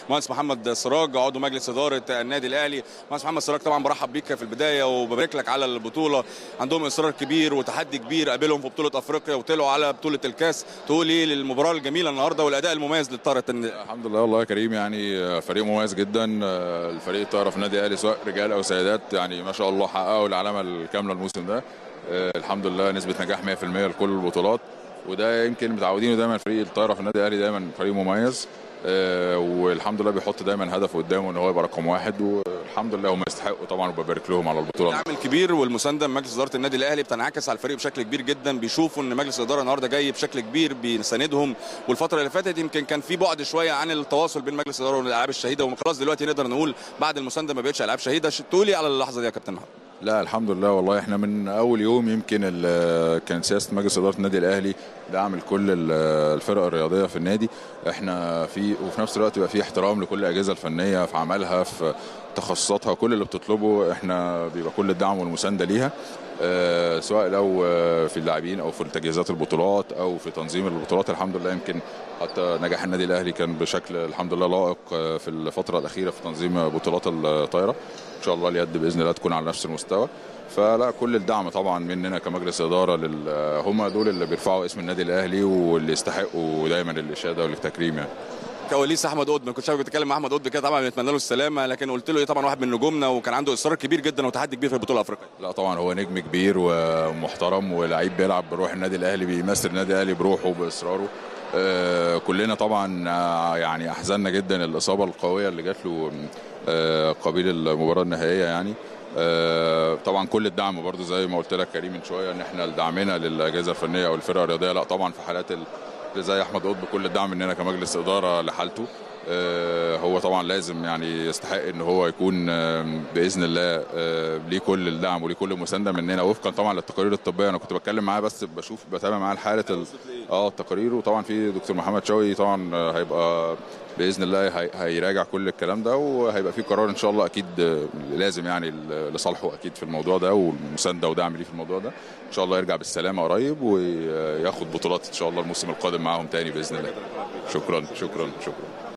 مهندس محمد سراج عضو مجلس اداره النادي الاهلي مهندس محمد سراج طبعا برحب بيك في البدايه وببارك لك على البطوله عندهم اصرار كبير وتحدي كبير قابلهم في بطوله افريقيا وطلعوا على بطوله الكاس تقول ايه للمباراه الجميله النهارده والاداء المميز للطاره الحمد لله والله يا كريم يعني فريق مميز جدا الفريق الطايره في النادي الاهلي سواء رجال او سيدات يعني ما شاء الله حققوا العلامه الكامله الموسم ده الحمد لله نسبه نجاح 100% لكل البطولات وده يمكن متعودين دايما فريق الطايره في النادي الاهلي دايما فريق مميز والحمد لله بيحط دايما هدف قدامه ان هو يبقى رقم واحد والحمد لله هم يستحقوا طبعا وببارك لهم على البطوله الدعم الكبير والمسانده من مجلس اداره النادي الاهلي بتنعكس على الفريق بشكل كبير جدا بيشوفوا ان مجلس الاداره النهارده جاي بشكل كبير بيساندهم والفتره اللي فاتت يمكن كان في بعد شويه عن التواصل بين مجلس الاداره والالعاب الشهيده وخلاص دلوقتي نقدر نقول بعد المسانده ما بقتش العاب شهيده تقولي على اللحظه دي يا كابتن محمد لا الحمد لله والله احنا من اول يوم يمكن كان سياسه مجلس اداره النادي الاهلي دعم لكل الفرق الرياضيه في النادي احنا في وفي نفس الوقت يبقى في احترام لكل الاجهزه الفنيه في عملها في تخصصاتها كل اللي بتطلبه احنا بيبقى كل الدعم والمسانده ليها اه سواء لو في اللاعبين او في تجهيزات البطولات او في تنظيم البطولات الحمد لله يمكن حتى نجاح النادي الاهلي كان بشكل الحمد لله لائق في الفتره الاخيره في تنظيم بطولات الطايره ان شاء الله اليد باذن الله تكون على نفس المستوى فلا كل الدعم طبعا مننا كمجلس اداره لل... هم دول اللي بيرفعوا اسم النادي الاهلي واللي يستحقوا دايما الاشاده والتكريم يعني كواليس احمد قطب كنت شايف بتكلم مع احمد قطب كده طبعا بنتمنى له السلامه لكن قلت له ايه طبعا واحد من نجومنا وكان عنده اصرار كبير جدا وتحدي كبير في البطوله الافريقيه لا طبعا هو نجم كبير ومحترم ولعيب بيلعب بروح النادي الاهلي بيمثل النادي الاهلي بروحه وباصراره آه كلنا طبعا آه يعني احزننا جدا الاصابه القويه اللي جات له آه قبيل المباراه النهائيه يعني طبعا كل الدعم برضو زي ما قلت لك كريم من شويه ان احنا دعمنا للاجهزه الفنيه او الفرق الرياضيه لا طبعا في حالات زي احمد قطب كل الدعم مننا كمجلس اداره لحالته هو طبعا لازم يعني يستحق ان هو يكون باذن الله ليه كل الدعم وليه كل المسانده مننا وفقا طبعا للتقارير الطبيه انا كنت بتكلم معاه بس بشوف بتابع معاه حاله ال... اه التقارير وطبعا في دكتور محمد شوقي طبعا هيبقى باذن الله هي... هيراجع كل الكلام ده وهيبقى في قرار ان شاء الله اكيد لازم يعني لصالحه اكيد في الموضوع ده والمسانده ودعم ليه في الموضوع ده ان شاء الله يرجع بالسلامه قريب وياخد بطولات ان شاء الله الموسم القادم معاهم تاني باذن الله شكرا شكرا شكرا